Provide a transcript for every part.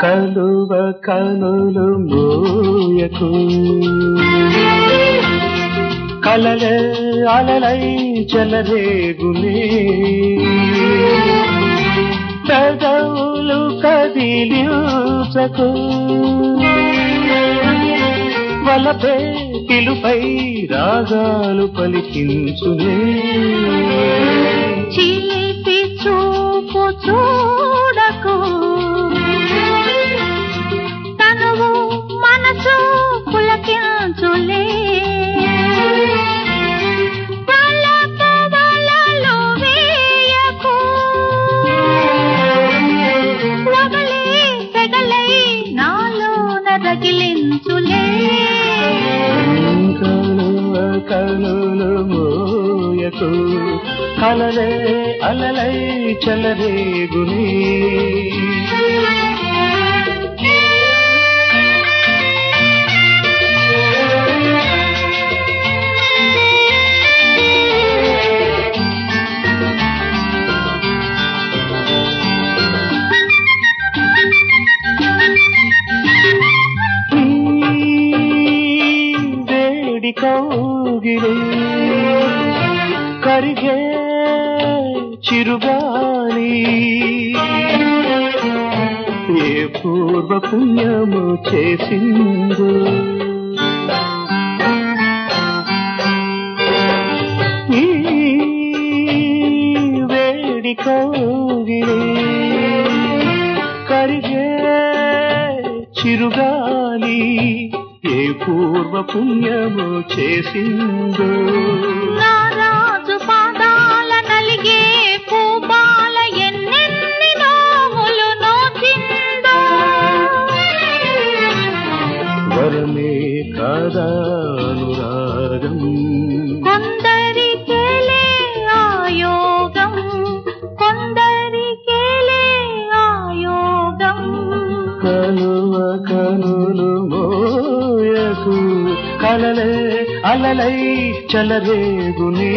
కలువ కనులు మోయకు కలలే అలలై చెలరేగునే పెదవులు కదిలించకు వలపే పిలుపై రాగాలు పలికించునే చిలిపి చూపు చూడకు తనువు మనసు పులకించులే వలపు వలలు వేయకు. వగలే సెగలై నాలోన రగిలించులే కలువ కనులు మోయకు కలలే అలలై చెలరేగునే వేడి కౌగిలి కరిగే చిరుగాలి ఏ పూర్వ పుణ్యము చేసిందో ఈ వేడి కౌగిలి కరిగే చిరుగాలి ఏ పూర్వ పుణ్యము చేసిందో నా రాజు పాదాల నలిగే పూబాల ఎన్నెన్ని నోములు నోచిందో వరమే కాదా అనురాగం కొందరికేలే ఆయోగం కొందరికేలే ఆయోగం కలువ కనులు మోయకు కలలే అలలై చలరేగునే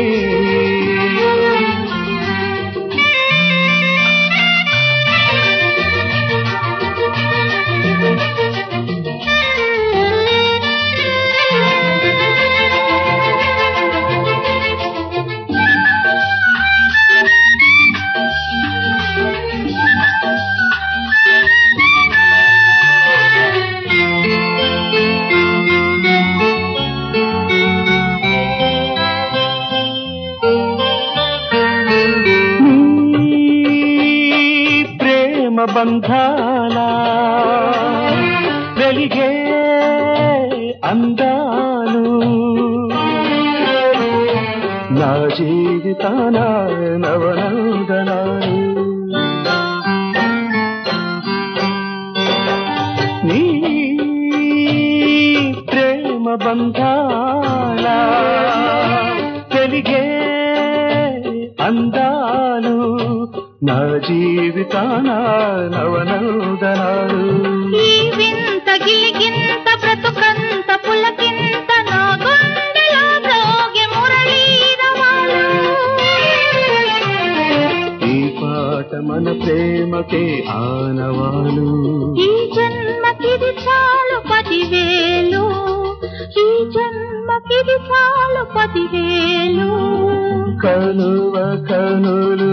నీ ప్రేమ బంధాల వెలిగే అందాలు నా జీవితాన నవనందనాలు నీ ప్రేమ బంధాల వెలిగే అందాలు నా జీవితాన నవనందనాలు ఈ వింత గిలిగింత బ్రతుకంత పులకింత నా గుండెలో మ్రోగే మురళీరవాలు. ఈ పాట మన ప్రేమకే ఆనవాలు ఈ జన్మకిది చాలు పదివేలు ఈ జన్మకిది చాలు పదివేలు కనువ కనులు